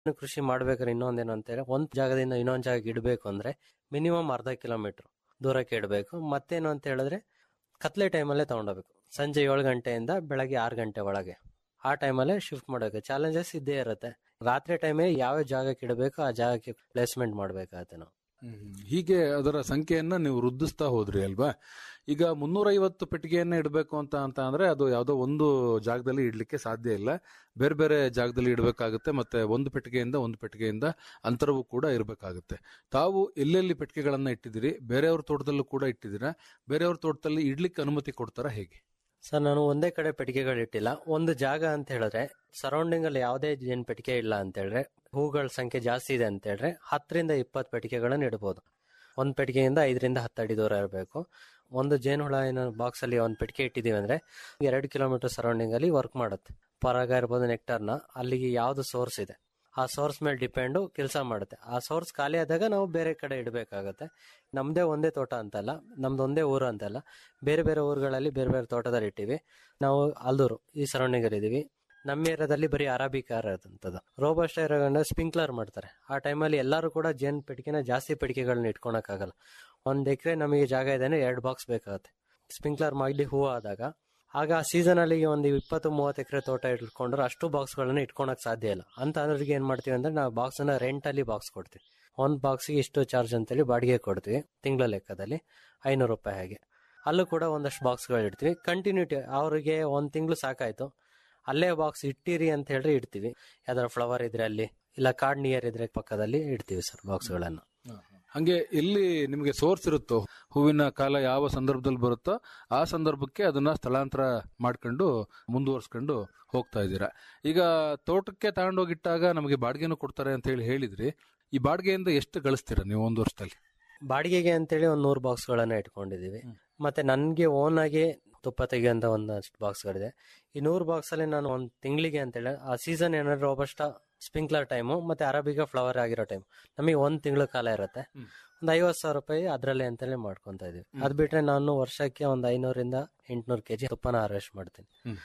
ಇನ್ನು ಕೃಷಿ ಮಾಡ್ಬೇಕಾದ್ರೆ ಇನ್ನೊಂದೇನು ಅಂತೇಳಿ ಒಂದ್ ಜಾಗದಿಂದ ಇನ್ನೊಂದ್ ಜಾಗಕ್ಕೆ ಇಡಬೇಕು ಅಂದ್ರೆ ಮಿನಿಮಮ್ ಅರ್ಧ ಕಿಲೋಮೀಟರ್ ದೂರಕ್ಕೆ ಇಡಬೇಕು ಮತ್ತೇನು ಅಂತ ಹೇಳಿದ್ರೆ ಕತ್ಲೆ ಟೈಮಲ್ಲೇ ತಗೊಂಡೋಗ್ಬೇಕು ಸಂಜೆ ಏಳು ಗಂಟೆಯಿಂದ ಬೆಳಗ್ಗೆ ಆರು ಗಂಟೆ ಒಳಗೆ ಆ ಟೈಮಲ್ಲೇ ಶಿಫ್ಟ್ ಮಾಡಬೇಕು ಚಾಲೆಂಜಸ್ ಇದ್ದೇ ಇರುತ್ತೆ ರಾತ್ರಿ ಟೈಮೇ ಯಾವ ಜಾಗಕ್ಕೆ ಇಡಬೇಕು ಆ ಜಾಗಕ್ಕೆ ಪ್ಲೇಸ್ಮೆಂಟ್ ಮಾಡ್ಬೇಕಾಗತ್ತೆ ನಾವು ಹೀಗೆ ಅದರ ಸಂಖ್ಯೆಯನ್ನ ನೀವು ವೃದ್ಧಿಸ್ತಾ ಹೋದ್ರಿ ಅಲ್ವಾ ಈಗ ಮುನ್ನೂರೈವತ್ತು ಪೆಟ್ಟಿಗೆಯನ್ನ ಇಡಬೇಕು ಅಂತ ಅಂತ ಅಂದ್ರೆ ಅದು ಯಾವುದೋ ಒಂದು ಜಾಗದಲ್ಲಿ ಇಡ್ಲಿಕ್ಕೆ ಸಾಧ್ಯ ಇಲ್ಲ ಬೇರೆ ಬೇರೆ ಜಾಗದಲ್ಲಿ ಇಡಬೇಕಾಗುತ್ತೆ ಮತ್ತೆ ಒಂದು ಪೆಟ್ಟಿಗೆಯಿಂದ ಒಂದು ಪೆಟ್ಟಿಗೆಯಿಂದ ಅಂತರವು ಕೂಡ ಇರಬೇಕಾಗುತ್ತೆ ತಾವು ಎಲ್ಲೆಲ್ಲಿ ಪೆಟ್ಟಿಗೆಗಳನ್ನ ಇಟ್ಟಿದ್ದೀರಿ ಬೇರೆಯವ್ರ ತೋಟದಲ್ಲೂ ಕೂಡ ಇಟ್ಟಿದ್ದೀರಾ ಬೇರೆಯವ್ರ ತೋಟದಲ್ಲಿ ಇಡ್ಲಿಕ್ಕೆ ಅನುಮತಿ ಕೊಡ್ತಾರಾ ಹೇಗೆ ಸರ್ ನಾನು ಒಂದೇ ಕಡೆ ಪೆಟ್ಟಿಗೆಗಳು ಇಟ್ಟಿಲ್ಲ ಒಂದು ಜಾಗ ಅಂತ ಹೇಳಿದ್ರೆ ಸರೌಂಡಿಂಗ್ ಅಲ್ಲಿ ಯಾವುದೇ ಜೇನ್ ಪೆಟ್ಟಿಗೆ ಇಲ್ಲ ಅಂತ ಹೇಳಿದ್ರೆ ಹೂಗಳ ಸಂಖ್ಯೆ ಜಾಸ್ತಿ ಇದೆ ಅಂತ ಹೇಳಿದ್ರೆ ಹತ್ತರಿಂದ ಇಪ್ಪತ್ತು ಪೆಟ್ಟಿಗೆಗಳನ್ನು ಇಡಬಹುದು ಒಂದ್ ಪೆಟ್ಟಿಗೆಯಿಂದ ಐದರಿಂದ ಹತ್ತು ಅಡಿ ದೂರ ಇರಬೇಕು ಒಂದು ಜೇನುಹುಳ ಏನೋ ಬಾಕ್ಸ್ ಅಲ್ಲಿ ಒಂದು ಪೆಟ್ಟಿಗೆ ಇಟ್ಟಿದೀವಿ ಅಂದ್ರೆ ಎರಡು ಕಿಲೋಮೀಟರ್ ಸರೌಂಡಿಂಗ್ ಅಲ್ಲಿ ವರ್ಕ್ ಮಾಡುತ್ತೆ ಪರಾಗ ಇರ್ಬೋದು ನೆಕ್ಟರ್ನ ಅಲ್ಲಿಗೆ ಯಾವ್ದು ಸೋರ್ಸ್ ಇದೆ ಆ ಸೋರ್ಸ್ ಮೇಲೆ ಡಿಪೆಂಡು ಕೆಲಸ ಮಾಡುತ್ತೆ ಆ ಸೋರ್ಸ್ ಖಾಲಿ ಆದಾಗ ನಾವು ಬೇರೆ ಕಡೆ ಇಡಬೇಕಾಗತ್ತೆ ನಮ್ದೇ ಒಂದೇ ತೋಟ ಅಂತಲ್ಲ ನಮ್ದು ಒಂದೇ ಊರು ಅಂತಲ್ಲ ಬೇರೆ ಬೇರೆ ಊರುಗಳಲ್ಲಿ ಬೇರೆ ಬೇರೆ ತೋಟದಲ್ಲಿ ಇಟ್ಟಿವಿ ನಾವು ಅಲ್ದೂರು ಈ ಸರೌಂಡಿಂಗ್ ಅಲ್ಲಿ ಇದೀವಿ ನಮ್ಮ ಏರಿಯಾದಲ್ಲಿ ಬರೀ ಅರಾಬಿಕ್ ಇರೋದಂಥದ್ದು ರೋಬಸ್ಟ್ ಇರೋಗಂಡ ಸ್ಪ್ರಿಂಕ್ಲರ್ ಮಾಡ್ತಾರೆ ಆ ಟೈಮಲ್ಲಿ ಎಲ್ಲರೂ ಕೂಡ ಜೇನ್ ಪೆಟ್ಟಿಗೆನ ಜಾಸ್ತಿ ಪೆಟ್ಟಿಗೆಗಳನ್ನ ಇಟ್ಕೊಳಕ್ಕಾಗಲ್ಲ ಒಂದ್ ಎಕರೆ ನಮಗೆ ಜಾಗ ಇದೆ ಅಂದ್ರೆ ಎರಡು ಬಾಕ್ಸ್ ಬೇಕಾಗುತ್ತೆ ಸ್ಪ್ರಿಂಕ್ಲರ್ ಮಾಡಿ ಹೂವು ಆದಾಗ ಆಗ ಆ ಸೀಸನ್ ಅಲ್ಲಿ ಒಂದು ಇಪ್ಪತ್ತು ಮೂವತ್ತು ಎಕರೆ ತೋಟ ಇಟ್ಕೊಂಡ್ರೆ ಅಷ್ಟು ಬಾಕ್ಸ್ ಗಳನ್ನ ಇಟ್ಕೊಳಕ್ ಸಾಧ್ಯ ಇಲ್ಲ ಅಂತ ಅವ್ರಿಗೆ ಏನ್ ಮಾಡ್ತೀವಿ ಅಂದ್ರೆ ನಾವು ಬಾಕ್ಸ್ ಅನ್ನ ರೆಂಟ್ ಅಲ್ಲಿ ಬಾಕ್ಸ್ ಕೊಡ್ತೀವಿ ಒಂದ್ ಬಾಕ್ಸ್ಗೆ ಇಷ್ಟು ಚಾರ್ಜ್ ಅಂತೇಳಿ ಬಾಡಿಗೆ ಕೊಡ್ತೀವಿ ತಿಂಗಳ ಲೆಕ್ಕದಲ್ಲಿ ಐನೂರು ರೂಪಾಯಿ ಹಾಗೆ ಅಲ್ಲೂ ಕೂಡ ಒಂದಷ್ಟು ಬಾಕ್ಸ್ಗಳು ಇಡ್ತೀವಿ ಕಂಟಿನ್ಯೂಟಿ ಅವ್ರಿಗೆ ಒಂದ್ ತಿಂಗಳು ಸಾಕಾಯ್ತು ಅಲ್ಲೇ ಬಾಕ್ಸ್ ಇಟ್ಟಿರಿ ಅಂತ ಹೇಳಿ ಇಡ್ತೀವಿ ಯಾವ್ದಾರ ಫ್ಲವರ್ ಇದ್ರೆ ಅಲ್ಲಿ ಇಲ್ಲ ಕಾರ್ಡ್ ನಿಯರ್ ಇದ್ರೆ ಪಕ್ಕದಲ್ಲಿ ಇಡ್ತೀವಿ ಸರ್ ಬಾಕ್ಸ್ಗಳನ್ನು ಹಂಗೆ ಎಲ್ಲಿ ನಿಮಗೆ ಸೋರ್ಸ್ ಇರುತ್ತೋ ಹೂವಿನ ಕಾಲ ಯಾವ ಸಂದರ್ಭದಲ್ಲಿ ಬರುತ್ತೋ ಆ ಸಂದರ್ಭಕ್ಕೆ ಅದನ್ನ ಸ್ಥಳಾಂತರ ಮಾಡ್ಕೊಂಡು ಮುಂದುವರ್ಸ್ಕೊಂಡು ಹೋಗ್ತಾ ಇದ್ದೀರಾ ಈಗ ತೋಟಕ್ಕೆ ತಗೊಂಡೋಗಿಟ್ಟಾಗ ನಮಗೆ ಬಾಡಿಗೆನೂ ಕೊಡ್ತಾರೆ ಅಂತ ಹೇಳಿ ಹೇಳಿದ್ರಿ ಈ ಬಾಡಿಗೆಯಿಂದ ಎಷ್ಟು ಗಳಿಸ್ತೀರಾ ನೀವು ಒಂದು ವರ್ಷದಲ್ಲಿ ಬಾಡಿಗೆಗೆ ಅಂತೇಳಿ ಒಂದ್ ನೂರು ಬಾಕ್ಸ್ಗಳನ್ನ ಇಟ್ಕೊಂಡಿದೀವಿ ಮತ್ತೆ ನನ್ಗೆ ಓನ್ ಆಗಿ ತುಪ್ಪ ತೆಗೆಯುವಂತ ಒಂದಷ್ಟು ಬಾಕ್ಸ್ಗಳಿದೆ ಈ ನೂರು ಬಾಕ್ಸ್ ಅಲ್ಲಿ ನಾನು ಒಂದ್ ತಿಂಗಳಿಗೆ ಅಂತೇಳಿ ಆ ಸೀಸನ್ ಏನಾದ್ರು ರೋಬಸ್ಟ ಸ್ಪ್ರಿಂಕ್ಲರ್ ಟೈಮು ಮತ್ತೆ ಅರಬಿಗ ಫ್ಲವರ್ ಆಗಿರೋ ಟೈಮ್ ನಮಗೆ ಒಂದ್ ತಿಂಗಳ ಕಾಲ ಇರುತ್ತೆ ಒಂದ್ ಐವತ್ ಸಾವಿರ ರೂಪಾಯಿ ಅದ್ರಲ್ಲೇ ಅಂತೇಳಿ ಮಾಡ್ಕೊಂತ ಇದೀವಿ ಅದ್ ಬಿಟ್ರೆ ನಾನು ವರ್ಷಕ್ಕೆ ಒಂದ್ ಐನೂರಿಂದ ಎಂಟ್ನೂರು ಕೆಜಿ ತುಪ್ಪನ ಹಾರ್ವೆಸ್ಟ್ ಮಾಡ್ತೀನಿ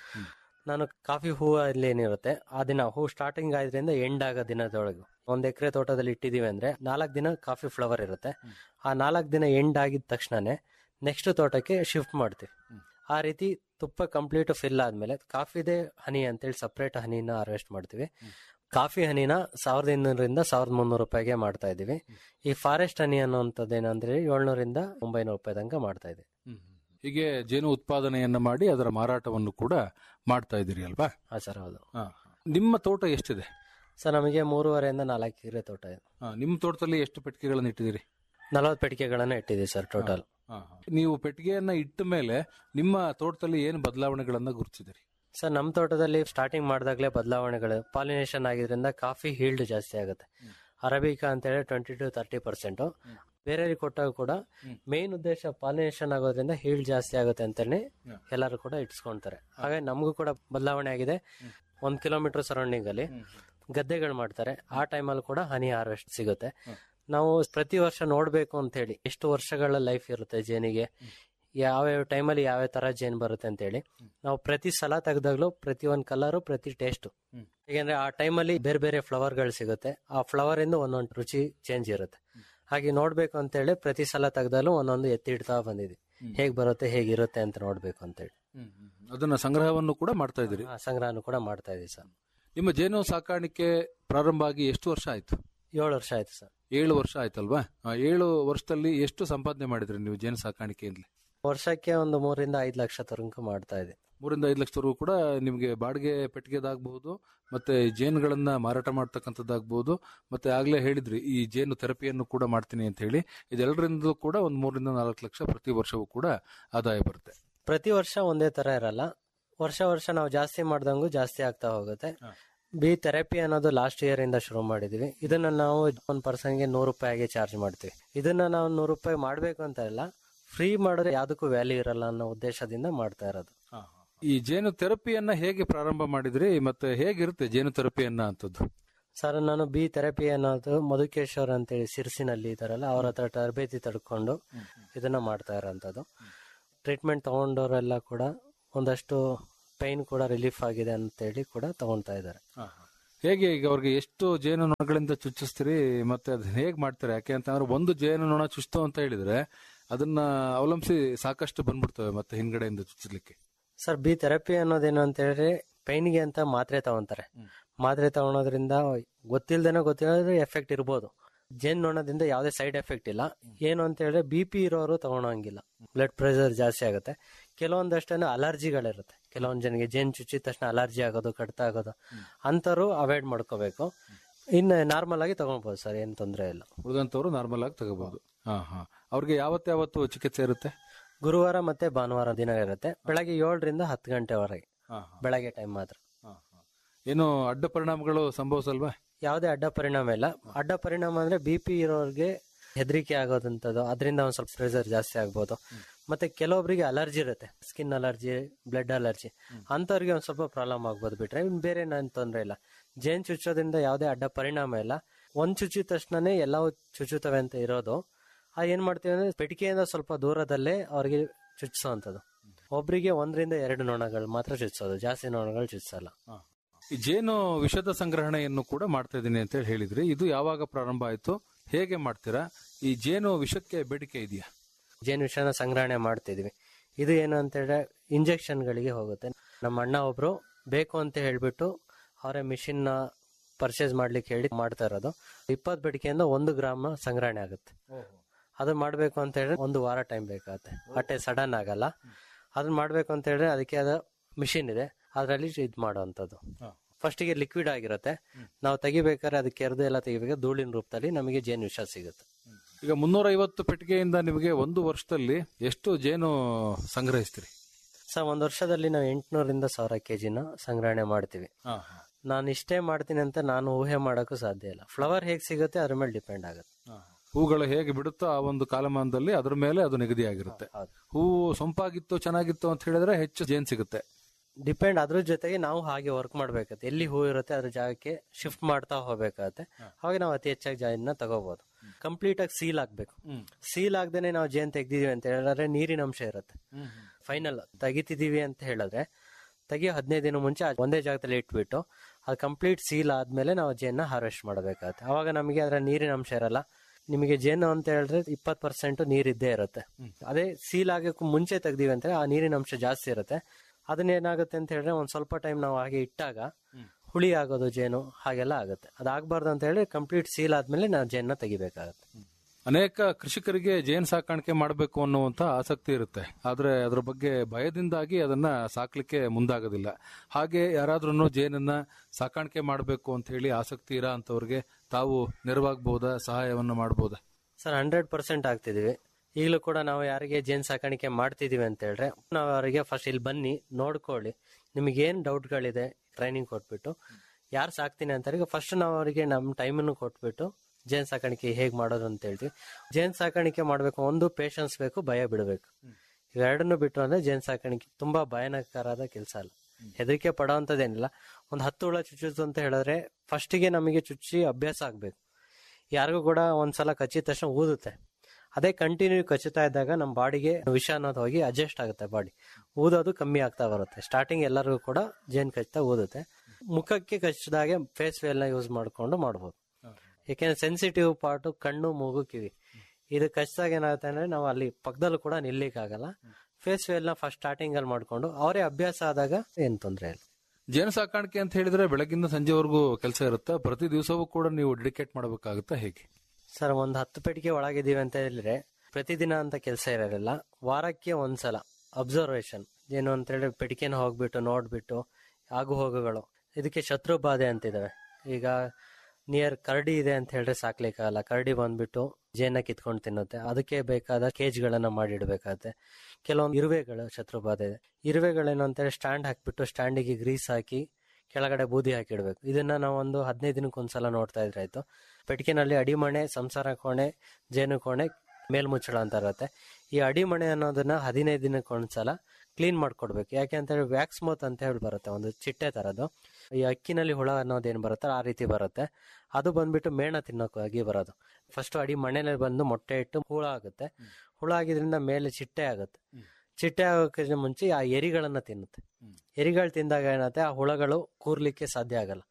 ನಾನು ಕಾಫಿ ಹೂವು ಅಲ್ಲಿ ಏನಿರುತ್ತೆ ಆ ದಿನ ಹೂ ಸ್ಟಾರ್ಟಿಂಗ್ ಆದ್ರಿಂದ ಎಂಡ್ ಆಗೋ ದಿನದೊಳಗೆ ಒಂದ್ ಎಕರೆ ತೋಟದಲ್ಲಿ ಇಟ್ಟಿದೀವಿ ಅಂದ್ರೆ ನಾಲ್ಕು ದಿನ ಕಾಫಿ ಫ್ಲವರ್ ಇರುತ್ತೆ ಆ ನಾಲ್ಕು ದಿನ ಎಂಡ್ ಆಗಿದ ತಕ್ಷಣನೇ ನೆಕ್ಸ್ಟ್ ತೋಟಕ್ಕೆ ಶಿಫ್ಟ್ ಮಾಡ್ತೀವಿ ಆ ರೀತಿ ತುಪ್ಪ ಕಂಪ್ಲೀಟ್ ಫಿಲ್ ಆದ್ಮೇಲೆ ಕಾಫಿದೇ ಹನಿ ಅಂತೇಳಿ ಸಪ್ರೇಟ್ ಹನಿನ ಹಾರ್ವೆಸ್ಟ್ ಮಾಡ್ತೀವಿ ಕಾಫಿ ಹನಿನ ಸಾವಿರದ ಇನ್ನೂರಿಂದ ಸಾವಿರದ ಮುನ್ನೂರು ರೂಪಾಯಿಗೆ ಮಾಡ್ತಾ ಇದೀವಿ ಈ ಫಾರೆಸ್ಟ್ ಹನಿ ಅನ್ನುವಂಥದ್ದು ಏನಂದ್ರೆ ಏಳ್ನೂರಿಂದ ಒಂಬೈನೂರು ರೂಪಾಯಿ ತನಕ ಮಾಡ್ತಾ ಇದೀವಿ ಹೀಗೆ ಜೇನು ಉತ್ಪಾದನೆಯನ್ನ ಮಾಡಿ ಅದರ ಮಾರಾಟವನ್ನು ಕೂಡ ಮಾಡ್ತಾ ಇದ್ದೀರಿ ಅಲ್ವಾ ಹಾ ಸರ್ ಹೌದು ನಿಮ್ಮ ತೋಟ ಎಷ್ಟಿದೆ ಸರ್ ನಮಗೆ ಮೂರುವರೆಯಿಂದ ನಾಲ್ಕು ಎಕರೆ ತೋಟ ಇದೆ ಆ, ನಿಮ್ಮ ತೋಟದಲ್ಲಿ ಎಷ್ಟು ಪೆಟ್ಟಿಗೆಗಳನ್ನು ಇಟ್ಟಿದ್ದೀರಿ ನಲವತ್ತು ಪೆಟ್ಟಿಗೆಗಳನ್ನ ಇಟ್ಟಿದ್ದೀವಿ ಸರ್ ಟೋಟಲ್ ನೀವು ಪೆಟ್ಟಿಗೆಯನ್ನ ಇಟ್ಟ ಮೇಲೆ ನಿಮ್ಮ ತೋಟದಲ್ಲಿ ಏನು ಬದಲಾವಣೆಗಳನ್ನ ಗುರುತಿಸಿದಿರಿ ಸರ್ ನಮ್ಮ ತೋಟದಲ್ಲಿ ಸ್ಟಾರ್ಟಿಂಗ್ ಮಾಡಿದಾಗಲೇ ಬದಲಾವಣೆಗಳು ಪಾಲಿನೇಷನ್ ಆಗಿದ್ರಿಂದ ಕಾಫಿ ಹೀಲ್ಡ್ ಜಾಸ್ತಿ ಆಗುತ್ತೆ ಅರಬಿಕಾ ಅಂತ ಹೇಳಿ ಟ್ವೆಂಟಿ ಟು ತರ್ಟಿ ಪರ್ಸೆಂಟ್ ಬೇರೆಯವ್ರಿಗೆ ಕೊಟ್ಟಾಗ ಕೂಡ ಮೇನ್ ಉದ್ದೇಶ ಪಾಲಿನೇಷನ್ ಆಗೋದ್ರಿಂದ ಹೀಲ್ಡ್ ಜಾಸ್ತಿ ಆಗುತ್ತೆ ಅಂತೇಳಿ ಎಲ್ಲರೂ ಕೂಡ ಇಟ್ಸ್ಕೊಂತಾರೆ ಹಾಗೆ ನಮಗೂ ಕೂಡ ಬದಲಾವಣೆ ಆಗಿದೆ ಒಂದ್ ಕಿಲೋಮೀಟರ್ ಸರೌಂಡಿಂಗ್ ಅಲ್ಲಿ ಗದ್ದೆಗಳು ಮಾಡ್ತಾರೆ ಆ ಟೈಮಲ್ಲಿ ಕೂಡ ಹನಿ ಹಾರ್ವೆಸ್ಟ್ ಸಿಗುತ್ತೆ ನಾವು ಪ್ರತಿ ವರ್ಷ ನೋಡ್ಬೇಕು ಅಂತ ಹೇಳಿ ಎಷ್ಟು ವರ್ಷಗಳ ಲೈಫ್ ಇರುತ್ತೆ ಜೇನಿಗೆ ಯಾವ್ಯಾವ ಟೈಮಲ್ಲಿ ಯಾವ್ಯಾವ ತರ ಜೇನ್ ಬರುತ್ತೆ ಅಂತ ಹೇಳಿ ನಾವು ಪ್ರತಿ ಸಲ ತೆಗೆದಾಗ್ಲೂ ಪ್ರತಿ ಒಂದ್ ಕಲರು ಪ್ರತಿ ಟೇಸ್ಟ್ ಯಾಕಂದ್ರೆ ಆ ಟೈಮಲ್ಲಿ ಬೇರೆ ಬೇರೆ ಫ್ಲವರ್ ಗಳು ಸಿಗುತ್ತೆ ಆ ಫ್ಲವರ್ ಇಂದ ಒಂದೊಂದು ರುಚಿ ಚೇಂಜ್ ಇರುತ್ತೆ ಹಾಗೆ ನೋಡ್ಬೇಕು ಅಂತ ಹೇಳಿ ಪ್ರತಿ ಸಲ ತೆಗ್ದಾಲು ಒಂದೊಂದು ಎತ್ತಿ ಇಡ್ತಾ ಬಂದಿದ್ವಿ ಹೇಗ್ ಬರುತ್ತೆ ಹೇಗಿರುತ್ತೆ ಅಂತ ನೋಡ್ಬೇಕು ಅಂತ ಹೇಳಿ ಅದನ್ನ ಸಂಗ್ರಹವನ್ನು ಕೂಡ ಮಾಡ್ತಾ ಇದ್ದೀರಿ ಆ ಸಂಗ್ರಹನು ಕೂಡ ಮಾಡ್ತಾ ಇದೀವಿ ಸರ್ ನಿಮ್ಮ ಜೇನು ಸಾಕಾಣಿಕೆ ಪ್ರಾರಂಭ ಆಗಿ ಎಷ್ಟು ವರ್ಷ ಆಯ್ತು ಏಳು ವರ್ಷ ಆಯ್ತು ಸರ್ ಏಳು ವರ್ಷ ಆಯ್ತಲ್ವಾ ಆ, ಏಳು ವರ್ಷದಲ್ಲಿ ಎಷ್ಟು ಸಂಪಾದನೆ ಮಾಡಿದ್ರಿ ನೀವು ಜೇನು ಸಾಕಾಣಿಕೆಯಲ್ಲಿ ವರ್ಷಕ್ಕೆ ಒಂದು ಮೂರಿಂದ ಐದು ಲಕ್ಷ ತನಕ ಮಾಡ್ತಾ ಇದೆ ಮೂರಿಂದ ಐದು ಲಕ್ಷದವರೆಗೂ ಕೂಡ ನಿಮಗೆ ಬಾಡಿಗೆ ಪೆಟ್ಟಿಗೆದಾಗಬಹುದು ಮತ್ತೆ ಜೇನುಗಳನ್ನ ಮಾರಾಟ ಮಾಡ್ತಕ್ಕಂಥದ್ದಾಗಬಹುದು ಮತ್ತೆ ಆಗ್ಲೇ ಹೇಳಿದ್ರಿ ಈ ಜೇನು ಥೆರಪಿಯನ್ನು ಕೂಡ ಮಾಡ್ತೀನಿ ಅಂತ ಹೇಳಿ ಇದೆಲ್ಲರಿಂದ ಕೂಡ ಒಂದು ಮೂರರಿಂದ ನಾಲ್ಕು ಲಕ್ಷ ಪ್ರತಿ ವರ್ಷವೂ ಕೂಡ ಆದಾಯ ಬರುತ್ತೆ ಪ್ರತಿ ವರ್ಷ ಒಂದೇ ತರ ಇರಲ್ಲ ವರ್ಷ ವರ್ಷ ನಾವು ಜಾಸ್ತಿ ಮಾಡ್ದಂಗೂ ಜಾಸ್ತಿ ಆಗ್ತಾ ಹೋಗುತ್ತೆ ಬಿ ಥೆರಪಿ ಅನ್ನೋದು ಲಾಸ್ಟ್ ಇಯರ್ ಇಂದ ಶುರು ಮಾಡಿದೀವಿ ಇದನ್ನ ನಾವು ಒಂದ್ ಪರ್ಸನ್ಗೆ ನೂರು ರೂಪಾಯಿಗೆ ಚಾರ್ಜ್ ಮಾಡ್ತೀವಿ ಇದನ್ನ ನಾವು ನೂರು ರೂಪಾಯಿ ಮಾಡ್ಬೇಕು ಅಂತ ಇಲ್ಲ ಫ್ರೀ ಮಾಡಿದ್ರೆ ಯಾವ್ದಕ್ಕೂ ವ್ಯಾಲ್ಯೂ ಇರಲ್ಲ ಅನ್ನೋ ಉದ್ದೇಶದಿಂದ ಮಾಡ್ತಾ ಇರೋದು ಈ ಜೇನು ಥೆರಪಿಯನ್ನ ಹೇಗೆ ಪ್ರಾರಂಭ ಮಾಡಿದ್ರಿ ಮತ್ತೆ ಹೇಗಿರುತ್ತೆ ಜೇನು ಥೆರಪಿಯನ್ನ ಅಂತದ್ದು ಸರ್ ನಾನು ಬಿ ಥೆರಪಿ ಅನ್ನೋದು ಮಧುಕೇಶ್ವರ್ ಅಂತೇಳಿ ಸಿರ್ಸಿನಲ್ಲಿ ಇದಾರಲ್ಲ ಅವ್ರ ಹತ್ರ ತರಬೇತಿ ತಡ್ಕೊಂಡು ಇದನ್ನ ಮಾಡ್ತಾ ಇರೋಂಥದ್ದು ಟ್ರೀಟ್ಮೆಂಟ್ ತಗೊಂಡವರೆಲ್ಲ ಕೂಡ ಒಂದಷ್ಟು ಪೈನ್ ಕೂಡ ರಿಲೀಫ್ ಆಗಿದೆ ಅಂತೇಳಿ ಕೂಡ ತಗೊಳ್ತಾ ಇದ್ದಾರೆ ಹೇಗೆ ಈಗ ಅವ್ರಿಗೆ ಎಷ್ಟು ಜೇನು ನೊಣಗಳಿಂದ ಚುಚ್ಚಿಸ್ತೀರಿ ಮತ್ತೆ ಅದ್ ಹೇಗ್ ಮಾಡ್ತಾರೆ ಯಾಕೆ ಅಂತಂದ್ರೆ ಒಂದು ಜೇನು ನೊಣ ಚುಚ್ತು ಅಂತ ಹೇಳಿದ್ರೆ ಅದನ್ನ ಅವಲಂಬಿಸಿ ಸಾಕಷ್ಟು ಬಂದ್ಬಿಡ್ತವೆ ಮತ್ತೆ ಹಿಂದ್ಗಡೆಯಿಂದ ಚುಚ್ಚಲಿಕ್ಕೆ ಸರ್ ಬಿ ಥೆರಪಿ ಅನ್ನೋದೇನು ಅಂತ ಹೇಳಿದ್ರೆ ಪೈನ್ಗೆ ಅಂತ ಮಾತ್ರೆ ತಗೊಂತಾರೆ ಮಾತ್ರೆ ತಗೊಳೋದ್ರಿಂದ ಗೊತ್ತಿಲ್ದೇನೋ ಗೊತ್ತಿಲ್ಲದ್ರೆ ಎಫೆಕ್ಟ್ ಇರ್ಬೋದು ಜೇನ್ ನೊಣದಿಂದ ಯಾವುದೇ ಸೈಡ್ ಎಫೆಕ್ಟ್ ಇಲ್ಲ ಏನು ಅಂತ ಹೇಳಿದ್ರೆ ಬಿ ಪಿ ಇರೋರು ತಗೊಳಂಗಿಲ್ಲ ಬ್ಲಡ್ ಪ್ರೆಷರ್ ಜಾಸ್ತಿ ಆಗುತ್ತೆ ಕೆಲವೊಂದಷ್ಟೇನು ಅಲರ್ಜಿಗಳಿರುತ್ತೆ ಕೆಲವೊಂದು ಜನಗೆ ಜೇನ್ ಚುಚ್ಚಿದ ತಕ್ಷಣ ಅಲರ್ಜಿ ಆಗೋದು ಕಡಿತ ಆಗೋದು ಅಂಥವ್ರು ಅವಾಯ್ಡ್ ಮಾಡ್ಕೋಬೇಕು ಇನ್ನು ನಾರ್ಮಲ್ ಆಗಿ ತಗೊಳ್ಬೋದು ಸರ್ ಏನು ತೊಂದರೆ ಇಲ್ಲ ಉಳಿದಂತವ್ರು ನಾರ್ಮಲ್ ಆಗಿ ತಗೋಬಹುದು ಹಾ ಹಾ ಅವ್ರಿಗೆ ಯಾವತ್ತು ಯಾವತ್ತು ಚಿಕಿತ್ಸೆ ಇರುತ್ತೆ ಗುರುವಾರ ಮತ್ತೆ ಭಾನುವಾರ ದಿನ ಇರುತ್ತೆ ಬೆಳಗ್ಗೆ ಏಳರಿಂದ ಹತ್ತು ಗಂಟೆವರೆಗೆ ಹಾ, ಬೆಳಗ್ಗೆ ಟೈಮ್ ಮಾತ್ರ ಹಾ, ಹಾ. ಏನು ಅಡ್ಡ ಪರಿಣಾಮಗಳು ಸಂಭವಿಸಲ್ವಾ ಯಾವುದೇ ಅಡ್ಡ ಪರಿಣಾಮ ಇಲ್ಲ ಅಡ್ಡ ಪರಿಣಾಮ ಅಂದ್ರೆ ಬಿ ಪಿ ಇರೋರಿಗೆ ಹೆದರಿಕೆ ಆಗೋದಂಥದ್ದು ಅದರಿಂದ ಒಂದ್ ಸ್ವಲ್ಪ ಪ್ರೆಷರ್ ಜಾಸ್ತಿ ಆಗ್ಬೋದು ಮತ್ತೆ ಕೆಲವೊಬ್ಬರಿಗೆ ಅಲರ್ಜಿ ಇರುತ್ತೆ ಸ್ಕಿನ್ ಅಲರ್ಜಿ ಬ್ಲಡ್ ಅಲರ್ಜಿ ಅಂಥವ್ರಿಗೆ ಒಂದ್ ಸ್ವಲ್ಪ ಪ್ರಾಬ್ಲಮ್ ಆಗ್ಬೋದು ಬಿಟ್ರೆ ಇನ್ ಬೇರೆ ನಾನು ತೊಂದರೆ ಇಲ್ಲ ಜೇನ್ ಚುಚ್ಚೋದ್ರಿಂದ ಯಾವುದೇ ಅಡ್ಡ ಪರಿಣಾಮ ಇಲ್ಲ ಒಂದ್ ಚುಚ್ಚಿದ ತಕ್ಷಣನೇ ಎಲ್ಲವೂ ಚುಚ್ಚುತ್ತವೆ ಅಂತ ಇರೋದು ಆ ಏನ್ ಮಾಡ್ತೀವಿ ಅಂದ್ರೆ ಪೆಟಿಕೆಯಿಂದ ಸ್ವಲ್ಪ ದೂರದಲ್ಲೇ ಅವ್ರಿಗೆ ಚುಚ್ಸೋವಂಥದ್ದು ಒಬ್ರಿಗೆ ಒಂದರಿಂದ ಎರಡು ನೊಣಗಳು ಮಾತ್ರ ಚುಚ್ಚೋದು ಜಾಸ್ತಿ ನೊಣಗಳು ಚುಚ್ಚಲ್ಲ ಈ ಜೇನು ವಿಷದ ಸಂಗ್ರಹಣೆಯನ್ನು ಕೂಡ ಮಾಡ್ತಾ ಇದ್ದೀನಿ ಅಂತ ಹೇಳಿ ಹೇಳಿದ್ರಿ ಇದು ಯಾವಾಗ ಪ್ರಾರಂಭ ಆಯ್ತು ಹೇಗೆ ಮಾಡ್ತೀರಾ ಈ ಜೇನು ವಿಷಕ್ಕೆ ಬೇಡಿಕೆ ಇದೆಯಾ ಜೇನು ವಿಷನ ಸಂಗ್ರಹಣೆ ಮಾಡ್ತಿದ್ವಿ ಇದು ಏನು ಅಂತ ಹೇಳಿದ್ರೆ ಇಂಜೆಕ್ಷನ್ಗಳಿಗೆ ಹೋಗುತ್ತೆ ನಮ್ಮ ಅಣ್ಣ ಒಬ್ರು ಬೇಕು ಅಂತ ಹೇಳ್ಬಿಟ್ಟು ಅವರೇ ಮಿಷಿನ್ ನ ಪರ್ಚೇಸ್ ಮಾಡ್ಲಿಕ್ಕೆ ಹೇಳಿ ಮಾಡ್ತಾ ಇರೋದು ಇಪ್ಪತ್ತು ಬೆಡಿಕೆಯಿಂದ ಒಂದು ಗ್ರಾಮ್ ಸಂಗ್ರಹಣೆ ಆಗುತ್ತೆ ಅದು ಮಾಡ್ಬೇಕು ಅಂತ ಹೇಳಿದ್ರೆ ಒಂದು ವಾರ ಟೈಮ್ ಬೇಕಾಗುತ್ತೆ ಅಟ್ಟೆ ಸಡನ್ ಆಗಲ್ಲ ಅದನ್ನ ಮಾಡ್ಬೇಕು ಅಂತ ಹೇಳಿದ್ರೆ ಅದಕ್ಕೆ ಆದ ಮಿಷಿನ್ ಇದೆ ಅದರಲ್ಲಿ ಇದು ಮಾಡುವಂಥದ್ದು ಫಸ್ಟಿಗೆ ಲಿಕ್ವಿಡ್ ಆಗಿರುತ್ತೆ ನಾವು ತೆಗಿಬೇಕಾದ್ರೆ ಅದಕ್ಕೆ ಎರ್ದು ಎಲ್ಲ ತೆಗಿಬೇಕು ಧೂಳಿನ ರೂಪದಲ್ಲಿ ನಮಗೆ ಜೇನು ವಿಷ ಸಿಗುತ್ತೆ ಈಗ ಮುನ್ನೂರ ಐವತ್ತು ಪೆಟ್ಟಿಗೆಯಿಂದ ನಿಮಗೆ ಒಂದು ವರ್ಷದಲ್ಲಿ ಎಷ್ಟು ಜೇನು ಸಂಗ್ರಹಿಸ್ತೀರಿ ಸರ್ ಒಂದು ವರ್ಷದಲ್ಲಿ ನಾವು ಎಂಟುನೂರಿಂದ ಸಾವಿರ ಕೆಜಿನ ಸಂಗ್ರಹಣೆ ಮಾಡ್ತೀವಿ ನಾನು ಇಷ್ಟೇ ಮಾಡ್ತೀನಿ ಅಂತ ನಾನು ಊಹೆ ಮಾಡೋಕ್ಕೂ ಸಾಧ್ಯ ಇಲ್ಲ ಫ್ಲವರ್ ಹೇಗೆ ಸಿಗುತ್ತೆ ಅದ್ರ ಮೇಲೆ ಡಿಪೆಂಡ್ ಆಗುತ್ತೆ ಹೂಗಳು ಹೇಗೆ ಬಿಡುತ್ತೋ ಆ ಒಂದು ಕಾಲಮಾನದಲ್ಲಿ ಅದ್ರ ಮೇಲೆ ಅದು ನಿಗದಿಯಾಗಿರುತ್ತೆ ಹೌದು. ಹೂವು ಸೊಂಪಾಗಿತ್ತು ಚೆನ್ನಾಗಿತ್ತು ಅಂತ ಹೇಳಿದ್ರೆ ಹೆಚ್ಚು ಜೇನು ಸಿಗುತ್ತೆ ಡಿಪೆಂಡ್ ಅದ್ರ ಜೊತೆಗೆ ನಾವು ಹಾಗೆ ವರ್ಕ್ ಮಾಡ್ಬೇಕಾಗತ್ತೆ ಎಲ್ಲಿ ಹೂ ಇರುತ್ತೆ ಅದ್ರ ಜಾಗಕ್ಕೆ ಶಿಫ್ಟ್ ಮಾಡ್ತಾ ಹೋಗ್ಬೇಕಾಗತ್ತೆ ಅವಾಗ ನಾವು ಅತಿ ಹೆಚ್ಚಾಗಿ ಜೇನ್ನ ತಗೋಬಹುದು ಕಂಪ್ಲೀಟ್ ಆಗಿ ಸೀಲ್ ಆಗ್ಬೇಕು ಸೀಲ್ ಆಗದೇನೆ ನಾವು ಜೇನ್ ತೆಗ್ದಿದೀವಿ ಅಂತ ಹೇಳಿದ್ರೆ ನೀರಿನ ಅಂಶ ಇರುತ್ತೆ ಫೈನಲ್ ತೆಗಿತಿದೀವಿ ಅಂತ ಹೇಳಿದ್ರೆ ತೆಗಿಯೋ ಹದಿನೈದು ದಿನ ಮುಂಚೆ ಅದ್ ಒಂದೇ ಜಾಗದಲ್ಲಿ ಇಟ್ಬಿಟ್ಟು ಅದು ಕಂಪ್ಲೀಟ್ ಸೀಲ್ ಆದ್ಮೇಲೆ ನಾವು ಜೇನ್ನ ಹಾರ್ವೆಸ್ಟ್ ಮಾಡಬೇಕಾಗತ್ತೆ ಅವಾಗ ನಮಗೆ ಅದರ ನೀರಿನ ಅಂಶ ಇರಲ್ಲ ನಿಮಗೆ ಜೇನು ಅಂತ ಹೇಳಿದ್ರೆ ಇಪ್ಪತ್ತು ಪರ್ಸೆಂಟ್ ನೀರಿದ್ದೇ ಇರುತ್ತೆ ಅದೇ ಸೀಲ್ ಆಗಕ್ಕೂ ಮುಂಚೆ ತೆಗ್ದಿವಿ ಅಂತ ಆ ನೀರಿನ ಅಂಶ ಜಾಸ್ತಿ ಇರುತ್ತೆ ಅದನ್ನ ಏನಾಗುತ್ತೆ ಅಂತ ಹೇಳಿದ್ರೆ ಒಂದ್ ಸ್ವಲ್ಪ ಟೈಮ್ ನಾವು ಹಾಗೆ ಇಟ್ಟಾಗ ಹುಳಿ ಆಗೋದು ಜೇನು ಹಾಗೆಲ್ಲ ಆಗುತ್ತೆ ಅದಾಗಬಾರ್ದು ಅಂತ ಹೇಳಿ ಕಂಪ್ಲೀಟ್ ಸೀಲ್ ಆದ್ಮೇಲೆ ನಾವು ಜೇನ್ನ ತೆಗಿಬೇಕಾಗತ್ತೆ ಅನೇಕ ಕೃಷಿಕರಿಗೆ ಜೇನು ಸಾಕಾಣಿಕೆ ಮಾಡಬೇಕು ಅನ್ನುವಂತ ಆಸಕ್ತಿ ಇರುತ್ತೆ ಆದ್ರೆ ಅದ್ರ ಬಗ್ಗೆ ಭಯದಿಂದಾಗಿ ಅದನ್ನ ಸಾಕ್ಲಿಕ್ಕೆ ಮುಂದಾಗೋದಿಲ್ಲ ಹಾಗೆ ಯಾರಾದ್ರೂ ಜೇನನ್ನ ಸಾಕಾಣಿಕೆ ಮಾಡಬೇಕು ಅಂತ ಹೇಳಿ ಆಸಕ್ತಿ ಇರೋ ಅಂತವ್ರಿಗೆ ತಾವು ನೆರವಾಗಬಹುದಾ ಸಹಾಯವನ್ನ ಮಾಡಬಹುದಾ ಸರ್ ಹಂಡ್ರೆಡ್ ಪರ್ಸೆಂಟ್ ಆಗ್ತಿದೀವಿ ಈಗಲೂ ಕೂಡ ನಾವು ಯಾರಿಗೆ ಜೇನ್ ಸಾಕಾಣಿಕೆ ಮಾಡ್ತಿದೀವಿ ಅಂತ ಹೇಳಿದ್ರೆ ನಾವು ಅವರಿಗೆ ಫಸ್ಟ್ ಇಲ್ಲಿ ಬನ್ನಿ ನೋಡ್ಕೊಳ್ಳಿ ನಿಮಗೆ ಏನ್ ಡೌಟ್ಗಳಿದೆ ಟ್ರೈನಿಂಗ್ ಕೊಟ್ಬಿಟ್ಟು ಯಾರು ಸಾಕ್ತೀನಿ ಅಂತಾರೆ ಫಸ್ಟ್ ನಾವು ಅವರಿಗೆ ನಮ್ಮ ಟೈಮನ್ನು ಕೊಟ್ಬಿಟ್ಟು ಜೇನ್ ಸಾಕಾಣಿಕೆ ಹೇಗ್ ಮಾಡೋದು ಅಂತ ಹೇಳ್ತೀವಿ ಜೇನ್ ಸಾಕಾಣಿಕೆ ಮಾಡ್ಬೇಕು ಒಂದು ಪೇಷನ್ಸ್ ಬೇಕು ಭಯ ಬಿಡಬೇಕು ಇವೆರಡನ್ನು ಬಿಟ್ಟು ಅಂದ್ರೆ ಜೇನ್ ಸಾಕಾಣಿಕೆ ತುಂಬಾ ಭಯಾನಕರಾದ ಕೆಲಸ ಅಲ್ಲ ಹೆದರಿಕೆ ಪಡೋವಂಥದ್ದೇನಿಲ್ಲ ಒಂದು ಹತ್ತು ಹುಳ ಚುಚ್ಚುತ್ತು ಅಂತ ಹೇಳಿದ್ರೆ ಫಸ್ಟಿಗೆ ನಮಗೆ ಚುಚ್ಚಿ ಅಭ್ಯಾಸ ಆಗ್ಬೇಕು ಯಾರಿಗೂ ಕೂಡ ಒಂದ್ಸಲ ಕಚ್ಚಿದ ತಕ್ಷಣ ಊದುತ್ತೆ ಅದೇ ಕಂಟಿನ್ಯೂ ಕಚ್ಚುತ್ತಾ ಇದ್ದಾಗ ನಮ್ಮ ಬಾಡಿಗೆ ವಿಷ ಅನ್ನೋದು ಹೋಗಿ ಅಡ್ಜಸ್ಟ್ ಆಗುತ್ತೆ ಬಾಡಿ ಊದೋದು ಕಮ್ಮಿ ಆಗ್ತಾ ಬರುತ್ತೆ ಸ್ಟಾರ್ಟಿಂಗ್ ಎಲ್ಲರಿಗೂ ಕೂಡ ಜೇನ್ ಕಚ್ತಾ ಊದುತ್ತೆ ಮುಖಕ್ಕೆ ಕಚ್ಚಿದಾಗೆ ಫೇಸ್ ವೇಲ್ನ ಯೂಸ್ ಮಾಡ್ಕೊಂಡು ಮಾಡ್ಬೋದು ಯಾಕೆಂದ್ರೆ ಸೆನ್ಸಿಟಿವ್ ಪಾರ್ಟು ಕಣ್ಣು ಮೂಗು ಕಿವಿ ಇದು ಕಚ್ಚಿದಾಗ ಏನಾಗುತ್ತೆ ಅಂದ್ರೆ ನಾವು ಅಲ್ಲಿ ಪಕ್ಕದಲ್ಲೂ ಕೂಡ ನಿಲ್ಲಿಕ್ಕಾಗಲ್ಲ ಫೇಸ್ ವೇಲ್ನ ಫಸ್ಟ್ ಸ್ಟಾರ್ಟಿಂಗ್ ಅಲ್ಲಿ ಮಾಡ್ಕೊಂಡು ಅವರೇ ಅಭ್ಯಾಸ ಆದಾಗ ಏನ್ ತೊಂದರೆ ಇಲ್ಲ ಜೇನು ಸಾಕಾಣಿಕೆ ಅಂತ ಹೇಳಿದ್ರೆ ಬೆಳಗಿಂದ ಸಂಜೆವರೆಗೂ ಕೆಲಸ ಇರುತ್ತೆ ಪ್ರತಿ ದಿವಸವೂ ಕೂಡ ನೀವು ಡೆಡಿಕೇಟ್ ಮಾಡಬೇಕಾಗುತ್ತಾ ಹೇಗೆ ಸರ್ ಒಂದು ಹತ್ತು ಪೆಟ್ಟಿಗೆ ಒಳಗಿದ್ದೀವಿ ಅಂತ ಹೇಳಿದ್ರೆ ಪ್ರತಿದಿನ ಅಂತ ಕೆಲಸ ಇರೋದಿಲ್ಲ ವಾರಕ್ಕೆ ಒಂದ್ಸಲ ಅಬ್ಸರ್ವೇಷನ್ ಏನು ಅಂತ ಹೇಳಿ ಪೆಟ್ಟಿಗೆನ ಹೋಗ್ಬಿಟ್ಟು ನೋಡ್ಬಿಟ್ಟು ಆಗು ಹೋಗುಗಳು ಇದಕ್ಕೆ ಶತ್ರು ಬಾಧೆ ಅಂತಿದಾವೆ ಈಗ ನಿಯರ್ ಕರಡಿ ಇದೆ ಅಂತ ಹೇಳಿದ್ರೆ ಸಾಕ್ಲಿಕ್ಕಾಗಲ್ಲ ಕರಡಿ ಬಂದ್ಬಿಟ್ಟು ಜೇನ ಕಿತ್ಕೊಂಡು ತಿನ್ನುತ್ತೆ ಅದಕ್ಕೆ ಬೇಕಾದ ಕೇಜ್ಗಳನ್ನ ಮಾಡಿಡ್ಬೇಕಾಗತ್ತೆ ಕೆಲವೊಂದು ಇರುವೆಗಳು ಶತ್ರು ಬಾಧೆ ಇದೆ ಇರುವೆಗಳೇನು ಅಂತ ಹೇಳಿ ಸ್ಟ್ಯಾಂಡ್ ಹಾಕ್ಬಿಟ್ಟು ಸ್ಟ್ಯಾಂಡಿಗೆ ಗ್ರೀಸ್ ಹಾಕಿ ಕೆಳಗಡೆ ಬೂದಿ ಹಾಕಿಡ್ಬೇಕು ಇದನ್ನ ನಾವು ಒಂದು ಹದಿನೈದು ದಿನಕ್ಕೆ ಒಂದ್ಸಲ ನೋಡ್ತಾ ಇದ್ರೆ ಆಯ್ತು ಪೆಟ್ಟಿಗೆನಲ್ಲಿ ಅಡಿಮಣೆ ಸಂಸಾರ ಕೋಣೆ ಜೇನು ಕೋಣೆ ಮೇಲ್ಮುಚ್ಚಳ ಅಂತ ಇರುತ್ತೆ ಈ ಅಡಿಮಣೆ ಅನ್ನೋದನ್ನ ಹದಿನೈದು ದಿನಕ್ಕೆ ಒಂದ್ಸಲ ಕ್ಲೀನ್ ಮಾಡ್ಕೊಡ್ಬೇಕು ಯಾಕೆ ಅಂತ ಹೇಳಿ ವ್ಯಾಕ್ಸ್ ಮೌತ್ ಅಂತ ಹೇಳಿ ಬರುತ್ತೆ ಒಂದು ಚಿಟ್ಟೆ ತರದು ಈ ಅಕ್ಕಿನಲ್ಲಿ ಹುಳ ಅನ್ನೋದೇನು ಬರುತ್ತೆ ಆ ರೀತಿ ಬರುತ್ತೆ ಅದು ಬಂದ್ಬಿಟ್ಟು ಮೇಣ ತಿನ್ನೋಕ್ಕಾಗಿ ಬರೋದು ಫಸ್ಟ್ ಅಡಿ ಮಣ್ಣೆನಲ್ಲಿ ಬಂದು ಮೊಟ್ಟೆ ಇಟ್ಟು ಹುಳ ಆಗುತ್ತೆ ಹುಳ ಆಗಿದ್ರಿಂದ ಮೇಲೆ ಚಿಟ್ಟೆ ಆಗುತ್ತೆ ಚಿಟ್ಟೆ ಆಗೋಕ್ಕಿಂತ ಮುಂಚೆ ಆ ಎರಿಗಳನ್ನ ತಿನ್ನುತ್ತೆ ಎರಿಗಳು ತಿಂದಾಗ ಏನಾಗುತ್ತೆ ಆ ಹುಳಗಳು ಕೂರ್ಲಿಕ್ಕೆ ಸಾಧ್ಯ ಆಗಲ್ಲ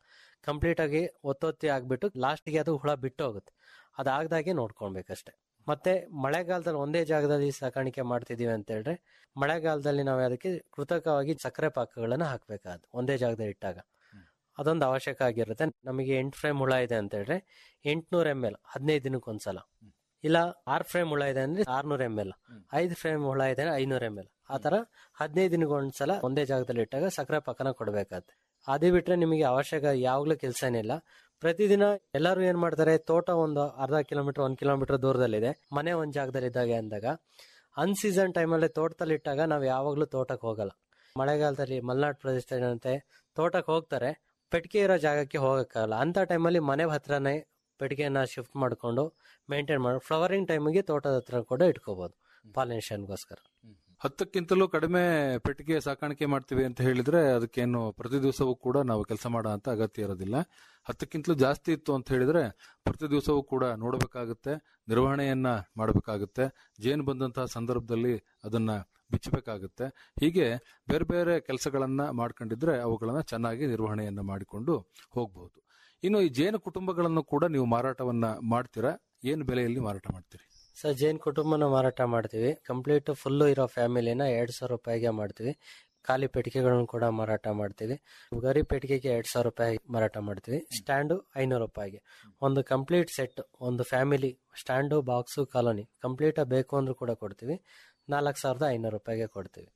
ಕಂಪ್ಲೀಟ್ ಆಗಿ ಒತ್ತೊತ್ತಿ ಆಗ್ಬಿಟ್ಟು ಲಾಸ್ಟ್ಗೆ ಅದು ಹುಳ ಬಿಟ್ಟು ಹೋಗುತ್ತೆ ಅದಾಗ್ದಾಗೆ ನೋಡ್ಕೊಳ್ಬೇಕಷ್ಟೇ ಮತ್ತೆ ಮಳೆಗಾಲದಲ್ಲಿ ಒಂದೇ ಜಾಗದಲ್ಲಿ ಸಾಕಾಣಿಕೆ ಮಾಡ್ತಿದೀವಿ ಅಂತ ಹೇಳಿದ್ರೆ ಮಳೆಗಾಲದಲ್ಲಿ ನಾವು ಅದಕ್ಕೆ ಕೃತಕವಾಗಿ ಸಕ್ಕರೆ ಪಾಕಗಳನ್ನ ಹಾಕ್ಬೇಕಾದ್ ಒಂದೇ ಜಾಗದಲ್ಲಿ ಇಟ್ಟಾಗ ಅದೊಂದು ಅವಶ್ಯಕ ಆಗಿರುತ್ತೆ ನಮಗೆ ಎಂಟು ಫ್ರೇಮ್ ಹುಳ ಇದೆ ಅಂತ ಹೇಳಿದ್ರೆ ಎಂಟ್ನೂರ ಎಮ್ ಎಲ್ ಹದಿನೈದು ದಿನಕ್ಕೊಂದ್ಸಲ ಇಲ್ಲ ಆರ್ ಫ್ರೇಮ್ ಹುಳ ಇದೆ ಅಂದ್ರೆ ಆರ್ನೂರ ಎಮ್ ಎಲ್ ಐದು ಫ್ರೇಮ್ ಹುಳ ಇದೆ ಅಂದ್ರೆ ಐನೂರ ಎಮ್ ಎಲ್ ಆ ತರ ಹದಿನೈದು ದಿನಕ್ಕೊಂದ್ಸಲ ಒಂದೇ ಜಾಗದಲ್ಲಿ ಇಟ್ಟಾಗ ಸಕ್ಕರೆ ಪಾಕನ ಕೊಡ್ಬೇಕಾಗತ್ತೆ ಅದೇ ಬಿಟ್ರೆ ನಿಮಗೆ ಅವಶ್ಯಕ ಯಾವಾಗ್ಲೂ ಕೆಲಸ ಏನಿಲ್ಲ ಪ್ರತಿದಿನ ಎಲ್ಲರೂ ಏನ್ ಮಾಡ್ತಾರೆ ತೋಟ ಒಂದು ಅರ್ಧ ಕಿಲೋಮೀಟರ್ ಒಂದ್ ಕಿಲೋಮೀಟರ್ ದೂರದಲ್ಲಿದೆ ಮನೆ ಒಂದ್ ಜಾಗದಲ್ಲಿ ಇದ್ದಾಗೆ ಅಂದಾಗ ಅನ್ ಸೀಸನ್ ಟೈಮಲ್ಲಿ ತೋಟದಲ್ಲಿ ಇಟ್ಟಾಗ ನಾವು ಯಾವಾಗ್ಲೂ ತೋಟಕ್ಕೆ ಹೋಗಲ್ಲ ಮಳೆಗಾಲದಲ್ಲಿ ಮಲೆನಾಡು ಪ್ರದೇಶದಂತೆ ತೋಟಕ್ಕೆ ಹೋಗ್ತಾರೆ ಪೆಟ್ಟಿಗೆ ಇರೋ ಜಾಗಕ್ಕೆ ಹೋಗಕ್ಕಾಗಲ್ಲ ಅಂತ ಟೈಮಲ್ಲಿ ಮನೆ ಹತ್ರನೇ ಪೆಟ್ಟಿಗೆನ ಶಿಫ್ಟ್ ಮಾಡ್ಕೊಂಡು ಮೇಂಟೈನ್ ಮಾಡಿ ಫ್ಲವರಿಂಗ್ ಟೈಮಿಗೆ ತೋಟದ ಹತ್ರ ಕೂಡ ಇಟ್ಕೋಬಹುದು ಪಾಲಿನೇಷನ್ಗೋಸ್ಕರ ಹತ್ತಕ್ಕಿಂತಲೂ ಕಡಿಮೆ ಪೆಟ್ಟಿಗೆ ಸಾಕಾಣಿಕೆ ಮಾಡ್ತೀವಿ ಅಂತ ಹೇಳಿದ್ರೆ ಅದಕ್ಕೇನು ಪ್ರತಿ ದಿವಸವೂ ಕೂಡ ನಾವು ಕೆಲಸ ಮಾಡೋ ಅಂತ ಅಗತ್ಯ ಇರೋದಿಲ್ಲ ಹತ್ತಕ್ಕಿಂತಲೂ ಜಾಸ್ತಿ ಇತ್ತು ಅಂತ ಹೇಳಿದ್ರೆ ಪ್ರತಿ ದಿವಸವೂ ಕೂಡ ನೋಡಬೇಕಾಗುತ್ತೆ ನಿರ್ವಹಣೆಯನ್ನ ಮಾಡಬೇಕಾಗುತ್ತೆ ಜೇನು ಬಂದಂತಹ ಸಂದರ್ಭದಲ್ಲಿ ಅದನ್ನ ಬಿಚ್ಚಬೇಕಾಗುತ್ತೆ ಹೀಗೆ ಬೇರೆ ಬೇರೆ ಕೆಲಸಗಳನ್ನ ಮಾಡ್ಕೊಂಡಿದ್ರೆ ಅವುಗಳನ್ನ ಚೆನ್ನಾಗಿ ನಿರ್ವಹಣೆಯನ್ನ ಮಾಡಿಕೊಂಡು ಹೋಗಬಹುದು ಇನ್ನು ಈ ಜೇನು ಕುಟುಂಬಗಳನ್ನು ಕೂಡ ನೀವು ಮಾರಾಟವನ್ನ ಮಾಡ್ತೀರಾ ಏನು ಬೆಲೆಯಲ್ಲಿ ಮಾರಾಟ ಮಾಡ್ತೀರಿ ಸರ್ ಜೈನ್ ಕುಟುಂಬನ ಮಾರಾಟ ಮಾಡ್ತೀವಿ ಕಂಪ್ಲೀಟ್ ಫುಲ್ಲು ಇರೋ ಫ್ಯಾಮಿಲಿನ ಎರಡ್ ಸಾವಿರ ರೂಪಾಯಿಗೆ ಮಾಡ್ತೀವಿ ಖಾಲಿ ಪೆಟ್ಟಿಗೆಗಳನ್ನು ಕೂಡ ಮಾರಾಟ ಮಾಡ್ತೀವಿ ಗರಿ ಪೆಟ್ಟಿಗೆಗೆ ಎರಡ್ ಸಾವಿರ ರೂಪಾಯಿ ಮಾರಾಟ ಮಾಡ್ತೀವಿ ಸ್ಟ್ಯಾಂಡು ಐನೂರು ರೂಪಾಯಿಗೆ ಒಂದು ಕಂಪ್ಲೀಟ್ ಸೆಟ್ ಒಂದು family stand box colony complete ಬೇಕು ಅಂದ್ರೂ ಕೂಡ ಕೊಡ್ತೀವಿ ನಾಲ್ಕು ಸಾವಿರದ ಐನೂರು ರೂಪಾಯಿಗೆ ಕೊಡ್ತೀವಿ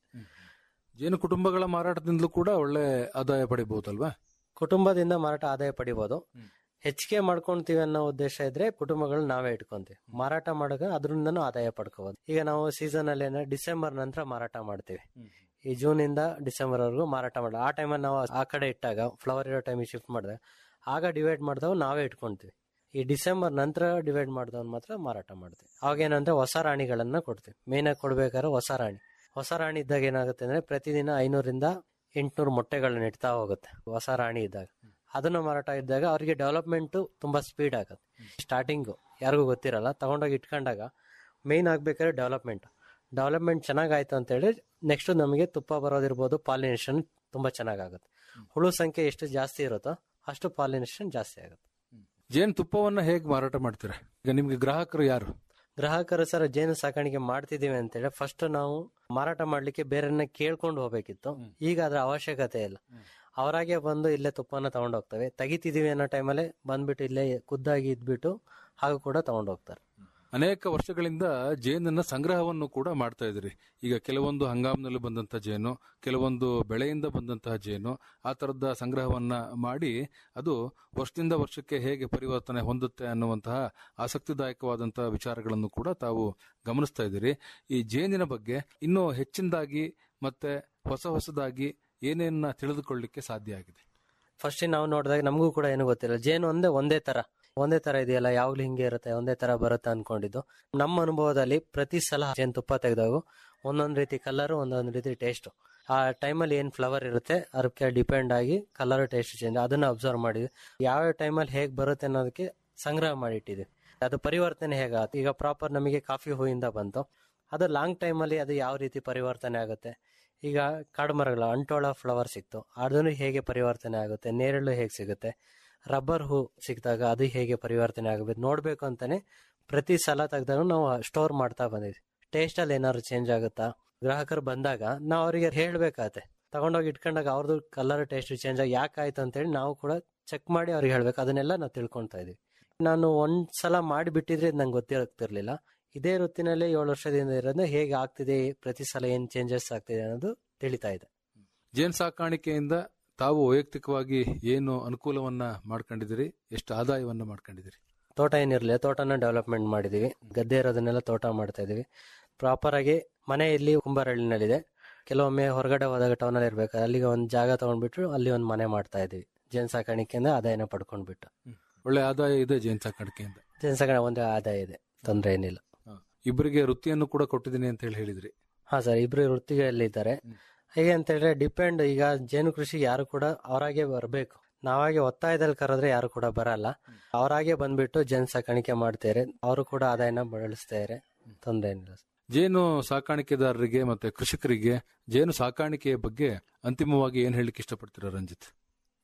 ಜೇನು ಕುಟುಂಬಗಳ ಮಾರಾಟದಿಂದಲೂ ಕೂಡ ಒಳ್ಳೆ ಆದಾಯ ಪಡಿಬಹುದಲ್ವಾ ಕುಟುಂಬದಿಂದ ಮಾರಾಟ ಆದಾಯ ಪಡಿಬೋದು ಹ್ಮ್. ಹೆಚ್ಚಿಗೆ ಮಾಡ್ಕೊಂತೀವಿ ಅನ್ನೋ ಉದ್ದೇಶ ಇದ್ರೆ ಕುಟುಂಬಗಳು ನಾವೇ ಇಟ್ಕೊಂತೀವಿ ಮಾರಾಟ ಮಾಡಾಗ ಅದರಿಂದನೂ ಆದಾಯ ಪಡ್ಕೋಬಹುದು ಈಗ ನಾವು ಸೀಸನ್ ಅಲ್ಲಿ ಏನೋ ಡಿಸೆಂಬರ್ ನಂತರ ಮಾರಾಟ ಮಾಡ್ತೀವಿ ಈ ಜೂನ್ ಇಂದ ಡಿಸೆಂಬರ್ ವರೆಗೂ ಮಾರಾಟ ಮಾಡ ಆ ಟೈಮಲ್ಲಿ ನಾವು ಆ ಕಡೆ ಇಟ್ಟಾಗ ಫ್ಲವರ್ ಇರೋ ಟೈಮಿಗೆ ಶಿಫ್ಟ್ ಮಾಡಿದಾಗ ಆಗ ಡಿವೈಡ್ ಮಾಡಿದವು ನಾವೇ ಇಟ್ಕೊಂತೀವಿ ಈ ಡಿಸೆಂಬರ್ ನಂತರ ಡಿವೈಡ್ ಮಾಡಿದವನ್ ಮಾತ್ರ ಮಾರಾಟ ಮಾಡ್ತೀವಿ ಅವಾಗ ಏನಂದ್ರೆ ಹೊಸ ರಾಣಿಗಳನ್ನ ಕೊಡ್ತೀವಿ ಮೇನ್ ಆಗಿ ಕೊಡ್ಬೇಕಾದ್ರೆ ಹೊಸ ರಾಣಿ ಹೊಸ ರಾಣಿ ಇದ್ದಾಗ ಏನಾಗುತ್ತೆ ಅಂದ್ರೆ ಪ್ರತಿದಿನ ಐನೂರಿಂದ ಎಂಟ್ನೂರು ಮೊಟ್ಟೆಗಳನ್ನ ಇಡ್ತಾ ಹೋಗುತ್ತೆ ಹೊಸ ರಾಣಿ ಇದ್ದಾಗ ಅದನ್ನ ಮಾರಾಟ ಇದ್ದಾಗ ಅವರಿಗೆ ಡೆವಲಪ್ಮೆಂಟ್ ತುಂಬಾ ಸ್ಪೀಡ್ ಆಗುತ್ತೆ ಸ್ಟಾರ್ಟಿಂಗು ಯಾರಿಗೂ ಗೊತ್ತಿರಲ್ಲ ತಗೊಂಡೋಗಿ ಇಟ್ಕೊಂಡಾಗ ಮೇನ್ ಆಗ್ಬೇಕಾದ್ರೆ ಡೆವಲಪ್ಮೆಂಟ್ ಡೆವಲಪ್ಮೆಂಟ್ ಚೆನ್ನಾಗಾಯ್ತು ಅಂತ ಹೇಳಿ ನೆಕ್ಸ್ಟ್ ನಮಗೆ ತುಪ್ಪ ಬರೋದಿರ್ಬೋದು ಪಾಲಿನೇಷನ್ ತುಂಬಾ ಚೆನ್ನಾಗಾಗುತ್ತೆ ಹುಳು ಸಂಖ್ಯೆ ಎಷ್ಟು ಜಾಸ್ತಿ ಇರುತ್ತೋ ಅಷ್ಟು ಪಾಲಿನೇಷನ್ ಜಾಸ್ತಿ ಆಗುತ್ತೆ ಜೇನು ತುಪ್ಪವನ್ನ ಹೇಗೆ ಮಾರಾಟ ಮಾಡ್ತೀರಾ ಈಗ ನಿಮ್ಗೆ ಗ್ರಾಹಕರು ಯಾರು ಗ್ರಾಹಕರು ಸರ್ ಜೇನು ಸಾಕಾಣಿಕೆ ಮಾಡ್ತಿದೀವಿ ಅಂತೇಳಿ ಫಸ್ಟ್ ನಾವು ಮಾರಾಟ ಮಾಡ್ಲಿಕ್ಕೆ ಬೇರೆಯನ್ನ ಕೇಳ್ಕೊಂಡು ಹೋಗ್ಬೇಕಿತ್ತು ಈಗ ಅದ್ರ ಅವಶ್ಯಕತೆ ಇಲ್ಲ ಅವರಾಗೆ ಬಂದು ಇಲ್ಲೇ ತುಪ್ಪನ ತಗೊಂಡ್ ಹೋಗ್ತವೆ ತೆಗಿತಿದೀವಿ ಅನ್ನೋ ಟೈಮಲ್ಲಿ ಬಂದ್ಬಿಟ್ಟು ಇಲ್ಲೇ ಖುದ್ದಾಗಿ ಇದ್ಬಿಟ್ಟು ಹಾಗೂ ಕೂಡ ತಗೊಂಡ್ ಹೋಗ್ತಾರೆ ಅನೇಕ ವರ್ಷಗಳಿಂದ ಜೇನನ್ನ ಸಂಗ್ರಹವನ್ನು ಕೂಡ ಮಾಡ್ತಾ ಇದ್ರಿ ಈಗ ಕೆಲವೊಂದು ಹಂಗಾಮಿನಲ್ಲಿ ಬಂದಂತಹ ಜೇನು ಕೆಲವೊಂದು ಬೆಳೆಯಿಂದ ಬಂದಂತಹ ಜೇನು ಆ ತರದ ಸಂಗ್ರಹವನ್ನ ಮಾಡಿ ಅದು ವರ್ಷದಿಂದ ವರ್ಷಕ್ಕೆ ಹೇಗೆ ಪರಿವರ್ತನೆ ಹೊಂದುತ್ತೆ ಅನ್ನುವಂತಹ ಆಸಕ್ತಿದಾಯಕವಾದಂತಹ ವಿಚಾರಗಳನ್ನು ಕೂಡ ತಾವು ಗಮನಿಸ್ತಾ ಇದ್ದೀರಿ ಈ ಜೇನಿನ ಬಗ್ಗೆ ಇನ್ನೂ ಹೆಚ್ಚಿನದಾಗಿ ಮತ್ತೆ ಹೊಸ ಹೊಸದಾಗಿ ಏನೇನ ತಿಳಿದುಕೊಳ್ಳಿಕ್ಕೆ ಸಾಧ್ಯ ಆಗಿದೆ ಫಸ್ಟ್ ನಾವು ನೋಡಿದಾಗ ನಮಗೂ ಕೂಡ ಏನು ಗೊತ್ತಿಲ್ಲ ಜೇನು ಒಂದೇ ಒಂದೇ ತರ ಒಂದೇ ತರ ಇದೆಯಲ್ಲ ಯಾವಾಗ್ಲೂ ಹಿಂಗೆ ಇರುತ್ತೆ ಒಂದೇ ತರ ಬರುತ್ತೆ ಅನ್ಕೊಂಡಿದ್ದು ನಮ್ಮ ಅನುಭವದಲ್ಲಿ ಪ್ರತಿ ಸಲ ಜೇನು ತುಪ್ಪ ತೆಗೆದಾಗ ಒಂದೊಂದ್ ರೀತಿ ಕಲರ್ ಒಂದೊಂದ್ ರೀತಿ ಟೇಸ್ಟ್ ಆ ಟೈಮಲ್ಲಿ ಏನ್ ಫ್ಲವರ್ ಇರುತ್ತೆ ಅದಕ್ಕೆ ಡಿಪೆಂಡ್ ಆಗಿ ಕಲರ್ ಟೇಸ್ಟ್ ಚೇಂಜ್ ಅದನ್ನ ಅಬ್ಸರ್ವ್ ಮಾಡಿದ್ವಿ ಯಾವ ಟೈಮಲ್ಲಿ ಹೇಗ್ ಬರುತ್ತೆ ಅನ್ನೋದಕ್ಕೆ ಸಂಗ್ರಹ ಮಾಡಿಟ್ಟಿದ್ವಿ ಅದು ಪರಿವರ್ತನೆ ಹೇಗಾಗುತ್ತೆ ಈಗ ಪ್ರಾಪರ್ ನಮಗೆ ಕಾಫಿ ಹೂವಿಂದ ಬಂತು ಅದು ಲಾಂಗ್ ಟೈಮಲ್ಲಿ ಅದು ಯಾವ ರೀತಿ ಪರಿವರ್ತನೆ ಆಗುತ್ತೆ ಈಗ ಕಾಡು ಮರಗಳ ಅಂಟೋಳ ಫ್ಲವರ್ ಸಿಕ್ತು ಅದನ್ನು ಹೇಗೆ ಪರಿವರ್ತನೆ ಆಗುತ್ತೆ ನೇರಳು ಹೇಗೆ ಸಿಗುತ್ತೆ ರಬ್ಬರ್ ಹೂ ಸಿಕ್ಕಿದಾಗ ಅದು ಹೇಗೆ ಪರಿವರ್ತನೆ ಆಗಬೇಕು ನೋಡ್ಬೇಕು ಅಂತಾನೆ ಪ್ರತಿ ಸಲ ತೆಗ್ದಾಗ ನಾವು ಸ್ಟೋರ್ ಮಾಡ್ತಾ ಬಂದಿದ್ವಿ ಟೇಸ್ಟ್ ಅಲ್ಲಿ ಏನಾದ್ರು ಚೇಂಜ್ ಆಗುತ್ತಾ ಗ್ರಾಹಕರು ಬಂದಾಗ ನಾವು ಅವರಿಗೆ ಹೇಳ್ಬೇಕಾಗತ್ತೆ ತಗೊಂಡೋಗಿ ಇಟ್ಕೊಂಡಾಗ ಅವ್ರದ್ದು ಕಲರ್ ಟೇಸ್ಟ್ ಚೇಂಜ್ ಆಗಿ ಯಾಕಾಯ್ತು ಅಂತೇಳಿ ನಾವು ಕೂಡ ಚೆಕ್ ಮಾಡಿ ಅವ್ರಿಗೆ ಹೇಳ್ಬೇಕು ಅದನ್ನೆಲ್ಲ ನಾವು ತಿಳ್ಕೊಳ್ತಾ ಇದೀವಿ ನಾನು ಒಂದ್ ಸಲ ಮಾಡಿ ಬಿಟ್ಟಿದ್ರೆ ನಂಗೆ ಗೊತ್ತಿರ್ತಿರ್ಲಿಲ್ಲ ಇದೇ ವೃತ್ತಿನಲ್ಲಿ ಏಳು ವರ್ಷದಿಂದ ಇರೋದ್ರಿಂದ ಹೇಗೆ ಆಗ್ತಿದೆ ಪ್ರತಿ ಸಲ ಏನ್ ಚೇಂಜಸ್ ಆಗ್ತಿದೆ ಅನ್ನೋದು ತಿಳಿತಾ ಇದೆ ಜೇನು ಸಾಕಾಣಿಕೆಯಿಂದ ತಾವು ವೈಯಕ್ತಿಕವಾಗಿ ಏನು ಅನುಕೂಲವನ್ನ ಮಾಡ್ಕೊಂಡಿದ್ದೀರಿ ಎಷ್ಟು ಆದಾಯವನ್ನ ಮಾಡ್ಕೊಂಡಿದ್ದೀರಿ ತೋಟ ಏನಿರಲಿ ತೋಟನ ಡೆವಲಪ್ಮೆಂಟ್ ಮಾಡಿದೀವಿ ಗದ್ದೆ ಇರೋದನ್ನೆಲ್ಲ ತೋಟ ಮಾಡ್ತಾ ಇದೀವಿ ಪ್ರಾಪರ್ ಆಗಿ ಮನೆ ಇಲ್ಲಿ ಕುಂಬಾರಳ್ಳಿನಲ್ಲಿದೆ ಕೆಲವೊಮ್ಮೆ ಹೊರಗಡೆ ಹೋದಾಗ ಟೌನ್ ಅಲ್ಲಿ ಇರ್ಬೇಕು ಅಲ್ಲಿಗೆ ಒಂದು ಜಾಗ ತಗೊಂಡ್ಬಿಟ್ಟು ಅಲ್ಲಿ ಒಂದು ಮನೆ ಮಾಡ್ತಾ ಇದೀವಿ ಜೇನ್ ಸಾಕಾಣಿಕೆಯಿಂದ ಆದಾಯನ ಪಡ್ಕೊಂಡ್ಬಿಟ್ಟು ಒಳ್ಳೆ ಆದಾಯ ಇದೆ ಜೇನು ಸಾಕಾಣಿಕೆಯಿಂದ ಜೇನ್ ಸಾಕಾಣಿಕೆ ಒಂದು ಆದಾಯ ಇದೆ ತೊಂದರೆ ಏನಿಲ್ಲ ಇಬ್ಬರಿಗೆ ವೃತ್ತಿಯನ್ನು ಕೂಡ ಕೊಟ್ಟಿದ್ದೀನಿ ಅಂತ ಹೇಳಿ ಹೇಳಿದ್ರಿ ಹಾ ಸರ್ ಇಬ್ರು ವೃತ್ತಿಗಳಿದ್ದಾರೆ ಹೇಗೆ ಅಂತ ಹೇಳಿದ್ರೆ ಡಿಪೆಂಡ್ ಈಗ ಜೇನು ಕೃಷಿ ಯಾರು ಕೂಡ ಅವರಾಗೆ ಬರಬೇಕು ನಾವಾಗೆ ಒತ್ತಾಯದಲ್ಲಿ ಕರೆದ್ರೆ ಯಾರು ಕೂಡ ಬರಲ್ಲ ಅವರಾಗೆ ಬಂದ್ಬಿಟ್ಟು ಜೇನು ಸಾಕಾಣಿಕೆ ಮಾಡ್ತಾರೆ ಅವರು ಕೂಡ ಆದಾಯನ ಬಳಸ್ತಾರೆ ತೊಂದರೆ ಏನಿಲ್ಲ ಜೇನು ಸಾಕಾಣಿಕೆದಾರರಿಗೆ ಮತ್ತೆ ಕೃಷಿಕರಿಗೆ ಜೇನು ಸಾಕಾಣಿಕೆಯ ಬಗ್ಗೆ ಅಂತಿಮವಾಗಿ ಏನ್ ಹೇಳಲಿಕ್ಕೆ ಇಷ್ಟಪಡ್ತೀರಾ ರಂಜಿತ್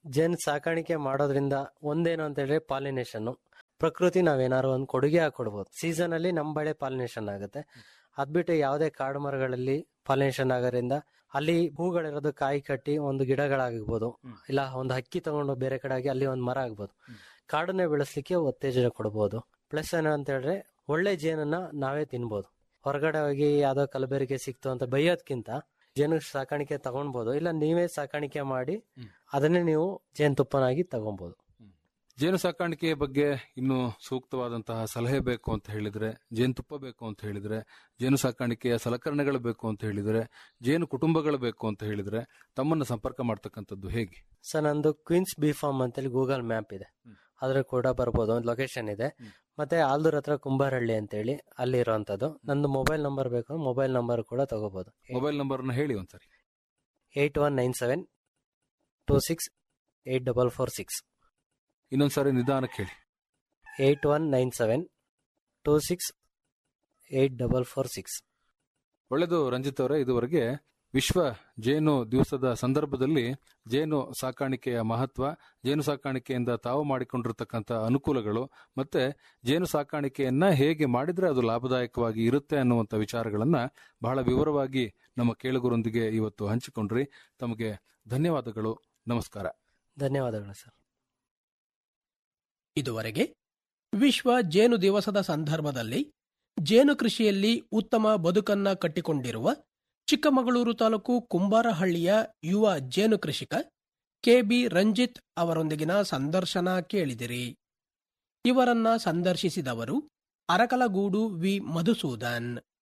ಜೇನು ಸಾಕಾಣಿಕೆ ಮಾಡೋದ್ರಿಂದ ಒಂದೇನು ಅಂತ ಹೇಳಿದ್ರೆ ಪಾಲಿನೇಷನ್ ಪ್ರಕೃತಿ ನಾವೇನಾದ್ರು ಒಂದು ಕೊಡುಗೆ ಹಾಕೊಡ್ಬೋದು ಸೀಸನ್ ಅಲ್ಲಿ ನಮ್ಮ ಬೆಳೆ ಪಾಲಿನೇಷನ್ ಆಗುತ್ತೆ ಅದ್ಬಿಟ್ಟು ಯಾವುದೇ ಕಾಡು ಮರಗಳಲ್ಲಿ ಪಾಲಿನೇಷನ್ ಆಗೋದ್ರಿಂದ ಅಲ್ಲಿ ಹೂಗಳಿರೋದು ಕಾಯಿ ಕಟ್ಟಿ ಒಂದು ಗಿಡಗಳಾಗಿರ್ಬೋದು ಹ್ಮ್. ಇಲ್ಲ ಒಂದು ಹಕ್ಕಿ ತಗೊಂಡು ಬೇರೆ ಕಡೆ ಆಗಿ ಅಲ್ಲಿ ಒಂದು ಮರ ಆಗ್ಬೋದು ಕಾಡನ್ನೇ ಬೆಳೆಸ್ಲಿಕ್ಕೆ ಉತ್ತೇಜನ ಕೊಡ್ಬೋದು ಪ್ಲಸ್ ಏನು ಅಂತ ಹೇಳಿದ್ರೆ ಒಳ್ಳೆ ಜೇನನ್ನ ನಾವೇ ತಿನ್ಬೋದು ಹೊರಗಡೆ ಹೋಗಿ ಯಾವ್ದೋ ಕಲಬೆರಕೆ ಸಿಕ್ತು ಅಂತ ಬೈಯೋದ್ಕಿಂತ ಜೇನು ಸಾಕಾಣಿಕೆ ತಗೊಳ್ಬೋದು ಇಲ್ಲ ನೀವೇ ಸಾಕಾಣಿಕೆ ಮಾಡಿ ಹ್ಮ್. ಅದನ್ನೇ ನೀವು ಜೇನುತುಪ್ಪನಾಗಿ ತಗೊಬೋದು ಜೇನು ಸಾಕಾಣಿಕೆಯ ಬಗ್ಗೆ ಇನ್ನು ಸೂಕ್ತವಾದಂತಹ ಸಲಹೆ ಬೇಕು ಅಂತ ಹೇಳಿದ್ರೆ ಜೇನುತುಪ್ಪ ಬೇಕು ಅಂತ ಹೇಳಿದ್ರೆ ಜೇನು ಸಾಕಾಣಿಕೆಯ ಸಲಕರಣೆಗಳು ಬೇಕು ಅಂತ ಹೇಳಿದ್ರೆ ಜೇನು ಕುಟುಂಬಗಳು ಬೇಕು ಅಂತ ಹೇಳಿದ್ರೆ ತಮ್ಮನ್ನ ಸಂಪರ್ಕ ಮಾಡ್ತಕ್ಕಂಥದ್ದು ಹೇಗೆ ಸರ್ ನಂದು ಕ್ವೀನ್ಸ್ ಬಿ ಫಾರ್ಮ್ ಅಂತೇಳಿ ಗೂಗಲ್ ಮ್ಯಾಪ್ ಇದೆ ಹ್ಮ್. ಅದ್ರ ಕೂಡ ಬರ್ಬೋದು ಒಂದು ಲೊಕೇಶನ್ ಇದೆ ಹ್ಮ್. ಮತ್ತೆ ಆಲ್ದೂರ್ ಹತ್ರ ಕುಂಬಾರಹಳ್ಳಿ ಅಂತೇಳಿ ಅಲ್ಲಿ ಇರುವಂತದ್ದು ನಂದು ಮೊಬೈಲ್ ನಂಬರ್ ಬೇಕು ಮೊಬೈಲ್ ನಂಬರ್ ಕೂಡ ತಗೋಬಹುದು ಮೊಬೈಲ್ ನಂಬರ್ನ ಹೇಳಿ ಒಂದ್ಸರಿ eight one nine seven two six eight double four six ಇನ್ನೊಂದ್ಸರಿ ನಿಧಾನಕ್ಕೆ ಹೇಳಿ eight one nine seven two six eight double four six ಒಳ್ಳೆಯದು ರಂಜಿತ್ ಅವರೇ ಇದುವರೆಗೆ ವಿಶ್ವ ಜೇನು ದಿವಸದ ಸಂದರ್ಭದಲ್ಲಿ ಜೇನು ಸಾಕಾಣಿಕೆಯ ಮಹತ್ವ ಜೇನು ಸಾಕಾಣಿಕೆಯಿಂದ ತಾವು ಮಾಡಿಕೊಂಡಿರತಕ್ಕಂಥ ಅನುಕೂಲಗಳು ಮತ್ತೆ ಜೇನು ಸಾಕಾಣಿಕೆಯನ್ನ ಹೇಗೆ ಮಾಡಿದ್ರೆ ಅದು ಲಾಭದಾಯಕವಾಗಿ ಇರುತ್ತೆ ಅನ್ನುವಂಥ ವಿಚಾರಗಳನ್ನ ಬಹಳ ವಿವರವಾಗಿ ನಮ್ಮ ಕೇಳುಗರೊಂದಿಗೆ ಇವತ್ತು ಹಂಚಿಕೊಂಡ್ರಿ ತಮಗೆ ಧನ್ಯವಾದಗಳು ನಮಸ್ಕಾರ ಧನ್ಯವಾದಗಳು ಸರ್ ಇದುವರೆಗೆ ವಿಶ್ವ ಜೇನು ದಿವಸದ ಸಂದರ್ಭದಲ್ಲಿ ಜೇನು ಕೃಷಿಯಲ್ಲಿ ಉತ್ತಮ ಬದುಕನ್ನ ಕಟ್ಟಿಕೊಂಡಿರುವ ಚಿಕ್ಕಮಗಳೂರು ತಾಲೂಕು ಕುಂಬಾರಹಳ್ಳಿಯ ಯುವ ಜೇನು ಕೃಷಿಕ ಕೆಬಿ ರಂಜಿತ್ ಅವರೊಂದಿಗಿನ ಸಂದರ್ಶನ ಕೇಳಿದಿರಿ ಇವರನ್ನ ಸಂದರ್ಶಿಸಿದವರು ಅರಕಲಗೂಡು ವಿ ಮಧುಸೂದನ್